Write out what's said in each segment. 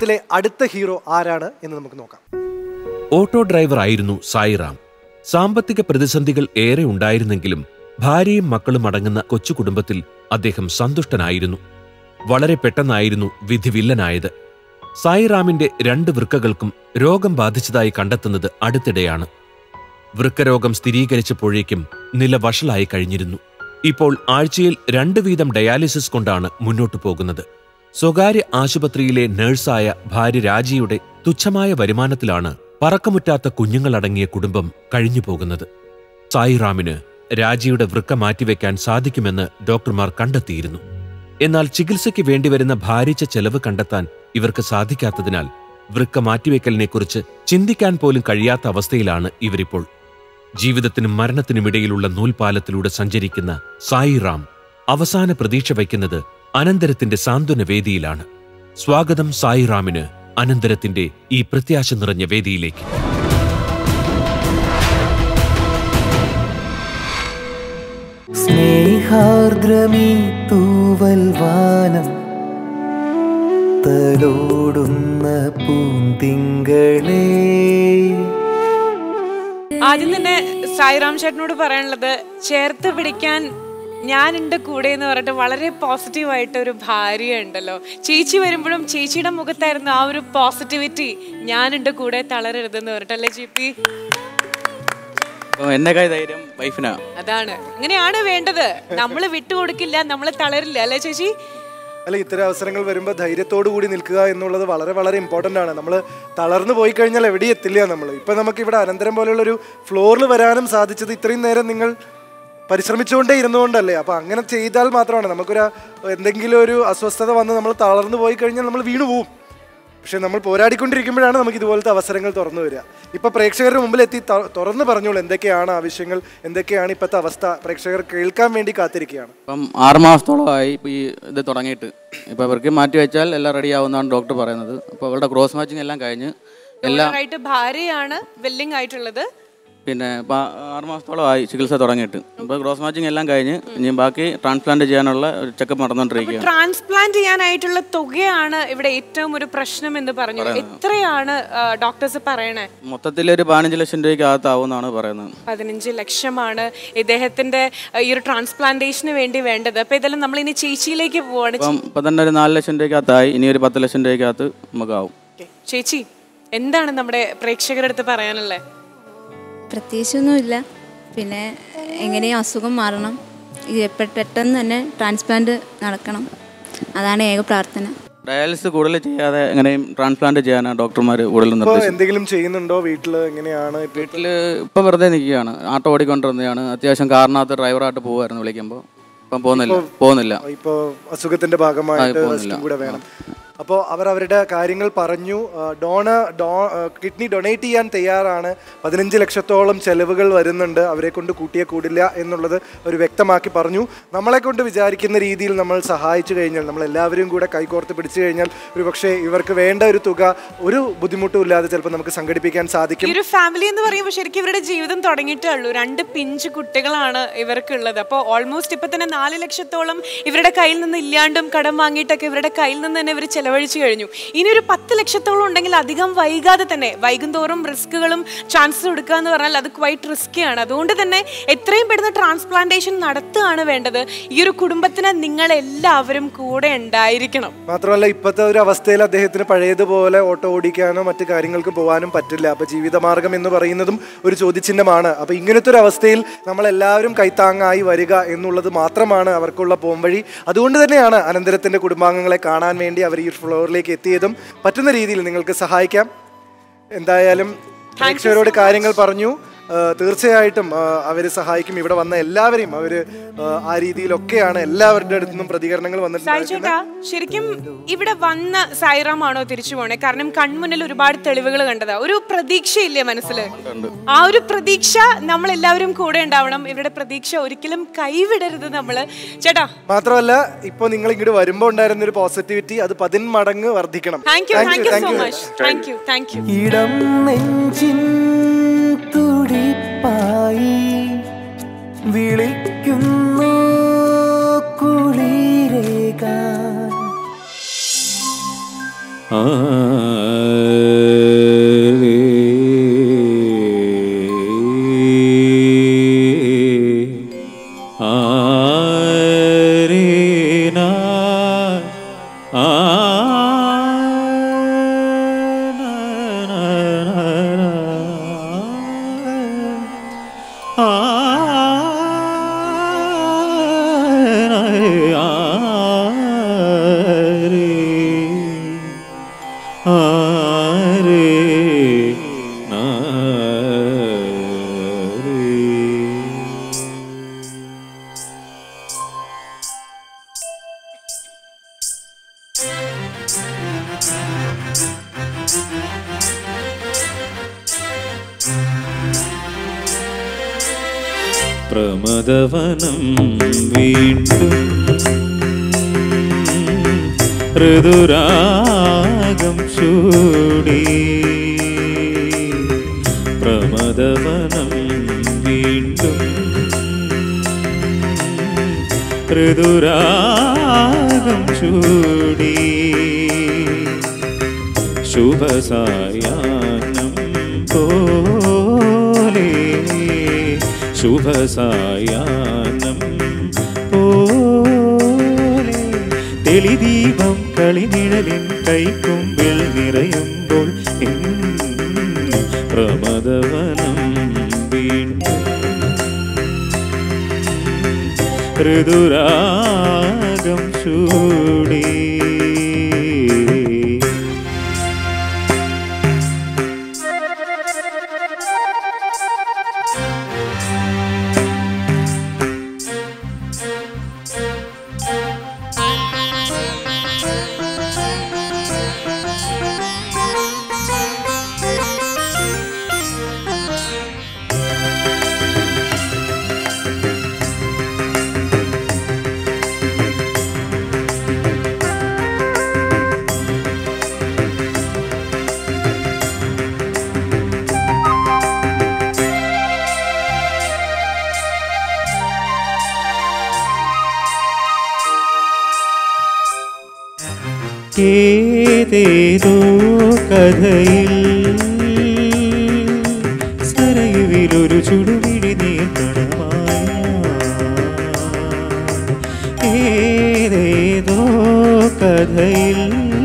ചിത്രത്തിലെ അടുത്ത ഹീറോ ആരാണ് എന്ന് നമുക്ക് നോക്കാം ഓട്ടോ ഡ്രൈവർ ആയിരുന്നു സായിറാം സാമ്പത്തിക പ്രതിസന്ധികൾ ഏറെ ഉണ്ടായിരുന്നെങ്കിലും ഭാര്യയും മക്കളും അടങ്ങുന്ന കൊച്ചു കുടുംബത്തിൽ അദ്ദേഹം സന്തുഷ്ടനായിരുന്നു വളരെ പെട്ടെന്നായിരുന്നു വിധി വില്ലനായത് സായിറാമിന്റെ രണ്ട് വൃക്കകൾക്കും രോഗം ബാധിച്ചതായി കണ്ടെത്തുന്നത് അടുത്തിടെയാണ് വൃക്കരോഗം സ്ഥിരീകരിച്ചപ്പോഴേക്കും നില വഷളായി കഴിഞ്ഞിരുന്നു ഇപ്പോൾ ആഴ്ചയിൽ രണ്ടു വീതം ഡയാലിസിസ് കൊണ്ടാണ് മുന്നോട്ടു പോകുന്നത് സ്വകാര്യ ആശുപത്രിയിലെ നഴ്സായ ഭാര്യ രാജിയുടെ തുച്ഛമായ വരുമാനത്തിലാണ് പറക്കമുറ്റാത്ത കുഞ്ഞുങ്ങളടങ്ങിയ കുടുംബം കഴിഞ്ഞു പോകുന്നത് സായിറാമിന് രാജിയുടെ വൃക്ക മാറ്റിവെക്കാൻ സാധിക്കുമെന്ന് ഡോക്ടർമാർ കണ്ടെത്തിയിരുന്നു എന്നാൽ ചികിത്സയ്ക്ക് വേണ്ടിവരുന്ന ഭാരിച്ച ചെലവ് കണ്ടെത്താൻ ഇവർക്ക് സാധിക്കാത്തതിനാൽ വൃക്ക മാറ്റിവെക്കലിനെക്കുറിച്ച് ചിന്തിക്കാൻ പോലും കഴിയാത്ത അവസ്ഥയിലാണ് ഇവരിപ്പോൾ ജീവിതത്തിനും മരണത്തിനുമിടയിലുള്ള നൂൽപാലത്തിലൂടെ സഞ്ചരിക്കുന്ന സായിറാം അവസാന പ്രതീക്ഷ വയ്ക്കുന്നത് അനന്തരത്തിന്റെ സാന്ത്വന വേദിയിലാണ് സ്വാഗതം സായിറാമിന് അനന്തരത്തിന്റെ ഈ പ്രത്യാശ നിറഞ്ഞ വേദിയിലേക്ക് സ്നേഹാർദ്രമീ തൂവൽ വാനം തലോടുന്ന പൂന്തിങ്കളേ ആദ്യം തന്നെ സായിറാം ചേട്ടനോട് പറയാനുള്ളത് ചേർത്ത് പിടിക്കാൻ ഞാനുണ്ട് കൂടെ എന്ന് പറഞ്ഞിട്ട് വളരെ പോസിറ്റീവായിട്ട് ഒരു ഭാര്യ ഉണ്ടല്ലോ ചേച്ചി വരുമ്പോഴും ചേച്ചിയുടെ മുഖത്തായിരുന്നു ആ ഒരു പോസിറ്റിവിറ്റി ഞാനുണ്ട് കൂടെ തളരരുതെന്ന് പറഞ്ഞിട്ടല്ലേ ചേപ്പി അപ്പം എന്നെക്കായി ധൈര്യം വൈഫിനാ അതാണ് അങ്ങനെയാണ് വേണ്ടത് നമ്മൾ വിട്ടുകൊടുക്കില്ല നമ്മൾ തളരില്ല അല്ലേ ചേച്ചി അല്ല ഇത്തരം അവസരങ്ങൾ വരുമ്പോൾ ധൈര്യത്തോടു കൂടി നിൽക്കുക എന്നുള്ളത് വളരെ വളരെ ഇമ്പോർട്ടൻ്റ് ആണ് നമ്മൾ തളർന്നു പോയി കഴിഞ്ഞാൽ എവിടെ എത്തില്ല നമ്മൾ ഇപ്പം നമുക്ക് ഇവിടെ അനന്തരം പോലെയുള്ള ഒരു ഫ്ലോറിൽ വരാനും സാധിച്ചത് ഇത്രയും നേരം നിങ്ങൾ പരിശ്രമിച്ചുകൊണ്ടേ ഇരുന്നുകൊണ്ടല്ലേ അപ്പോൾ അങ്ങനെ ചെയ്താൽ മാത്രമാണ് നമുക്കൊരു എന്തെങ്കിലും ഒരു അസ്വസ്ഥത വന്ന് നമ്മൾ തളർന്നു പോയി കഴിഞ്ഞാൽ നമ്മൾ വീണു പോവും പക്ഷെ നമ്മൾ പോരാടിക്കൊണ്ടിരിക്കുമ്പോഴാണ് നമുക്ക് ഇതുപോലത്തെ അവസരങ്ങൾ തുറന്നു വരിക ഇപ്പൊ പ്രേക്ഷകരുടെ മുമ്പിൽ എത്തി ത- തുറന്നു പറഞ്ഞോളൂ എന്തൊക്കെയാണ് ആവശ്യങ്ങൾ എന്തൊക്കെയാണ് ഇപ്പോഴത്തെ അവസ്ഥ പ്രേക്ഷകർ കേൾക്കാൻ വേണ്ടി കാത്തിരിക്കുകയാണ് ഇപ്പം ആറ് മാസത്തോളമായി ഇപ്പോൾ ഈ ഇത് തുടങ്ങിയിട്ട് ഇപ്പോൾ ഇവർക്ക് മാറ്റി വെച്ചാൽ എല്ലാം റെഡി ആവുമെന്നാണ് ഡോക്ടർ പറയുന്നത് അപ്പോൾ അവരുടെ ക്രോസ് മാച്ചിങ് എല്ലാം കഴിഞ്ഞ് എല്ലാം ആയിട്ട് ഭാര്യയാണ് വെല്ലിംഗ് ആയിട്ടുള്ളത് പിന്നെ ഇപ്പോൾ ആറ് മാസത്തോളമായി ചികിത്സ തുടങ്ങിയിട്ട് ഇപ്പോൾ ക്രോസ് മാച്ചിങ് എല്ലാം കഴിഞ്ഞ് ഇനി ബാക്കി ട്രാൻസ്പ്ലാന്റ് ചെയ്യാനുള്ള ഒരു ചെക്കപ്പ് നടന്നുകൊണ്ടിരിക്കുകയാണ് ട്രാൻസ്പ്ലാന്റ് ചെയ്യാനായിട്ടുള്ള തുകയാണ് ഇവിടെ ഏറ്റവും ഒരു പ്രശ്നം എന്ന് പറഞ്ഞു എത്രയാണ് ഡോക്ടേഴ്സ് പറയണേ മൊത്തത്തിൽ ഒരു പതിനഞ്ച് ലക്ഷം രൂപയ്ക്ക് അകത്താവുമെന്നാണ് പറയുന്നത് പതിനഞ്ച് ലക്ഷമാണ് ഇദ്ദേഹത്തിന്റെ അഹ്, ഈ ഒരു ട്രാൻസ്പ്ലാന്റേഷന് വേണ്ടി വേണ്ടത് അപ്പൊ ഇതെല്ലാം നമ്മൾ ഇനി ചേച്ചിയിലേക്ക് പോവാണ് ഇപ്പം ഇപ്പം തന്നെ ഒരു നാല് ലക്ഷം രൂപയ്ക്കകത്തായി ഇനി ഒരു പത്ത് ലക്ഷം രൂപയ്ക്കകത്ത് നമുക്കാവും Okay. ചേച്ചി എന്താണ് നമ്മുടെ പ്രേക്ഷകരുടെ അടുത്ത് പറയാനുള്ളത് പ്രത്യേകിച്ചൊന്നുമില്ല പിന്നെ എങ്ങനെയും അസുഖം മാറണം ഇത് എപ്പ- പെട്ടെന്ന് തന്നെ ട്രാൻസ്പ്ലാന്റ് നടക്കണം അതാണ് ഏക പ്രാർത്ഥന ഡയാലിസിസ് കൂടുതൽ ചെയ്യാതെ എങ്ങനെയും ട്രാൻസ്പ്ലാന്റ് ചെയ്യാനാണ് ഡോക്ടർമാർ കൂടുതൽ ഇപ്പൊ നിർദ്ദേശിച്ചത് എന്തെങ്കിലും ചെയ്യുന്നുണ്ടോ വീട്ടില് എങ്ങനെയാണ് ഇപ്പൊ വീട്ടിൽ ഇപ്പം വെറുതെ നിൽക്കുകയാണ് ആട്ടോ ഓടിക്കൊണ്ടിരുന്നതാണ് അത്യാവശ്യം കാറിനകത്ത് ഡ്രൈവറായിട്ട് പോകുമായിരുന്നു വിളിക്കുമ്പോൾ ഇപ്പം പോകുന്നില്ല പോകുന്നില്ല ഇപ്പോ അസുഖത്തിന്റെ ഭാഗമായിട്ട് ആ, പോകുന്നില്ല. റെസ്റ്റും കൂടെ വേണം അപ്പോൾ അവർ അവരുടെ കാര്യങ്ങൾ പറഞ്ഞു ഡോണ ഡോ കിഡ്നി ഡൊണേറ്റ് ചെയ്യാൻ തയ്യാറാണ് പതിനഞ്ച് ലക്ഷത്തോളം ചെലവുകൾ വരുന്നുണ്ട് അവരെ കൊണ്ട് കൂട്ടിയേ കൂടില്ല എന്നുള്ളത് അവർ വ്യക്തമാക്കി പറഞ്ഞു നമ്മളെ കൊണ്ട് വിചാരിക്കുന്ന രീതിയിൽ നമ്മൾ സഹായിച്ചു കഴിഞ്ഞാൽ നമ്മൾ എല്ലാവരും കൂടെ കൈകോർത്ത് പിടിച്ചു കഴിഞ്ഞാൽ ഒരു പക്ഷേ ഇവർക്ക് വേണ്ട ഒരു തുക ഒരു ബുദ്ധിമുട്ടും ഇല്ലാതെ ചിലപ്പോൾ നമുക്ക് സംഘടിപ്പിക്കാൻ ഈ സാധിക്കും ഒരു ഫാമിലി എന്ന് പറയുമ്പോൾ ശരിക്കും ഇവരുടെ ജീവിതം തുടങ്ങിയിട്ടേ ഉള്ളൂ രണ്ട് പിഞ്ച് കുട്ടികളാണ് ഇവർക്കുള്ളത് അപ്പോൾ ഓൾമോസ്റ്റ് ഇപ്പൊ തന്നെ നാല് ലക്ഷത്തോളം ഇവരുടെ കയ്യിൽ നിന്ന് ഇല്ലാണ്ടും കടം വാങ്ങിയിട്ടൊക്കെ ഇവരുടെ കയ്യിൽ നിന്ന് തന്നെ ഇവർ ചെലവഴിച്ചു കഴിഞ്ഞു ഇനി ഒരു പത്ത് ലക്ഷത്തോളം ഉണ്ടെങ്കിൽ അധികം വൈകാതെ തന്നെ വൈകും തോറും റിസ്കുകളും ചാൻസസ് കൊടുക്കുക എന്ന് പറഞ്ഞാൽ അത് ക്വൈറ്റ് റിസ്ക്കിയാണ് അതുകൊണ്ട് തന്നെ എത്രയും പെട്ടെന്ന് ട്രാൻസ്പ്ലാന്റേഷൻ നടത്തുകയാണ് വേണ്ടത് ഈ ഒരു കുടുംബത്തിന് നിങ്ങൾ എല്ലാവരും കൂടെ ഉണ്ടായിരിക്കണം മാത്രമല്ല ഇപ്പോഴത്തെ ഒരു അവസ്ഥയിൽ അദ്ദേഹത്തിന് പഴയതുപോലെ ഓട്ടോ ഓടിക്കാനോ മറ്റു കാര്യങ്ങൾക്ക് പോകാനും പറ്റില്ല അപ്പൊ ജീവിതമാർഗം എന്ന് പറയുന്നതും ഒരു ചോദ്യചിഹ്നമാണ് അപ്പൊ ഇങ്ങനത്തെ ഒരു അവസ്ഥയിൽ നമ്മൾ എല്ലാവരും കൈത്താങ്ങായി വരിക എന്നുള്ളത് മാത്രമാണ് അവർക്കുള്ള പോംവഴി അതുകൊണ്ട് തന്നെയാണ് അനന്തരത്തിന്റെ കുടുംബാംഗങ്ങളെ കാണാൻ വേണ്ടി അവർ ഈ ഫ്ലോറിലേക്ക് എത്തിയതും പറ്റുന്ന രീതിയിൽ നിങ്ങൾക്ക് സഹായിക്കാം എന്തായാലും പ്രേക്ഷകരോട് കാര്യങ്ങൾ പറഞ്ഞു ആ, തീർച്ചയായിട്ടും അവർ സഹായിക്കും ഇവിടെ വന്ന എല്ലാവരെയും അവർ ആ രീതിയിലൊക്കെയാണ് എല്ലാവരുടെ അടുത്തു നിന്നും പ്രതികരണങ്ങൾ സായി വന്നിട്ടുണ്ട് ചേട്ടാ ശരിക്കും ഇവിടെ വന്ന സായിറാം ആണോ തിരിച്ചു പോണേ കാരണം കൺമുന്നിൽ ഒരുപാട് തെളിവുകൾ കണ്ടതാ ഒരു പ്രതീക്ഷയില്ലേ മനസ്സിൽ ആ ഒരു പ്രതീക്ഷ നമ്മൾ എല്ലാവരും കൂടെ ഉണ്ടാവണം ഇവരുടെ പ്രതീക്ഷ ഒരിക്കലും കൈവിടരുത് നമ്മള് ചേട്ടാ മാത്രമല്ല ഇപ്പൊ നിങ്ങൾ ഇങ്ങോട്ട് വരുമ്പോ ഉണ്ടായിരുന്ന ഒരു പോസിറ്റിവിറ്റി അത് പതിന്മടങ്ങ് വർദ്ധിക്കണം thank you thank you thank so you. Much thank you thank you ഇടം നെഞ്ചിൻ തുടിപ്പായി വിളിക്കുന്നു കുളിരേകാൻ ആ പ്രമദവനം വീണ്ടും ഋതുരാഗം ചൂടി പ്രമദവനം വീണ്ടും ഋതുരാഗം ചൂടി ശുഭസായാനം പോലെ ശുഭസായാനം പോലെ തെളിദീപം കളിനിഴലിൻ കൈക്കുമ്പിൽ നിറയുമ്പോൾ എൻ പ്രമദവനം വീണ്ടും ഋതുരാഗം ചൂടി ഏതേതോ കഥയിൽ സരയുവിലൊരു ചുടുമിഴി നീർക്കണമായ ഏതേതോ കഥയിൽ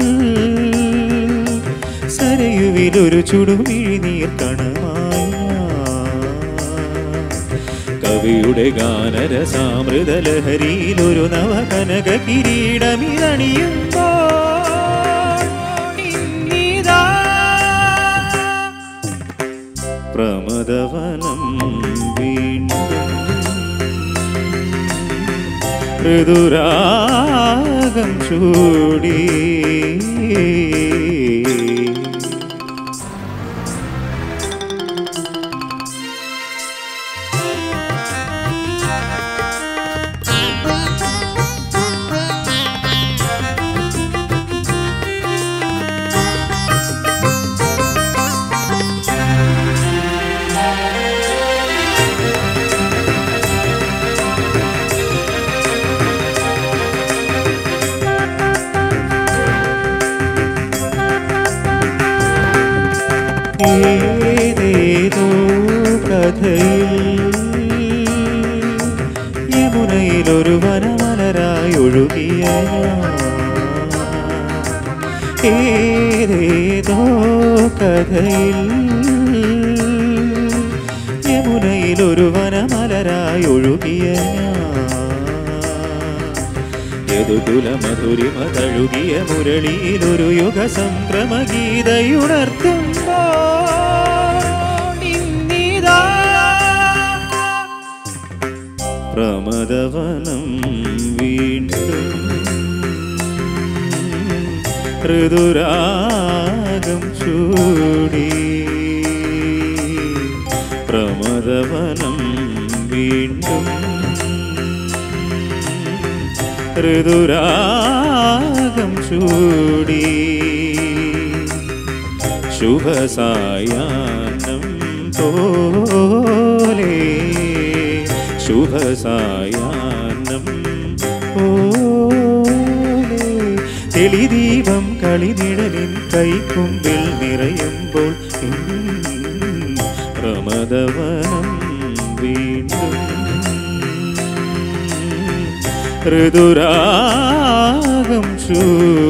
സരയുവിലൊരു ചുടുമിഴി നീർക്കണമായ കവിയുടെ ഗാനരസാമൃത ലഹരിയിൽ ഒരു നവകനക കിരീടമിതണിയുമ്പോ പ്രമദവനം വീണ്ടും ഋതുരാഗം ചൂടി ഏതേതോ കഥയിൽ യമുനയിലൊരു വനമലരായി ഒഴുകിയ ഞാൻ. ഏതേതോ കഥയിൽ യമുനയിലൊരു വനമലരായി ഒഴുകിയ ഞാൻ യദുകുല മധുരിമ തഴുകിയ മുരളിയിലൊരു യുഗ സംക്രമ ഗീതയുണർത്തുമ്പോ പ്രമദവനം വീണ്ടും ഋതുരാഗം ചൂടി പ്രമദവനം വീണ്ടും ഋതുരാഗം ചൂടി ശുഭസായാനം പോലെ ശുഭസായാനം പോലെ തെളിദീപം കളിനിഴലിൻ കൈക്കുമ്പിൽ നിറയുമ്പോൾ ഉം, പ്രമദവനം വീണ്ടും ഋതുരാഗം ചൂ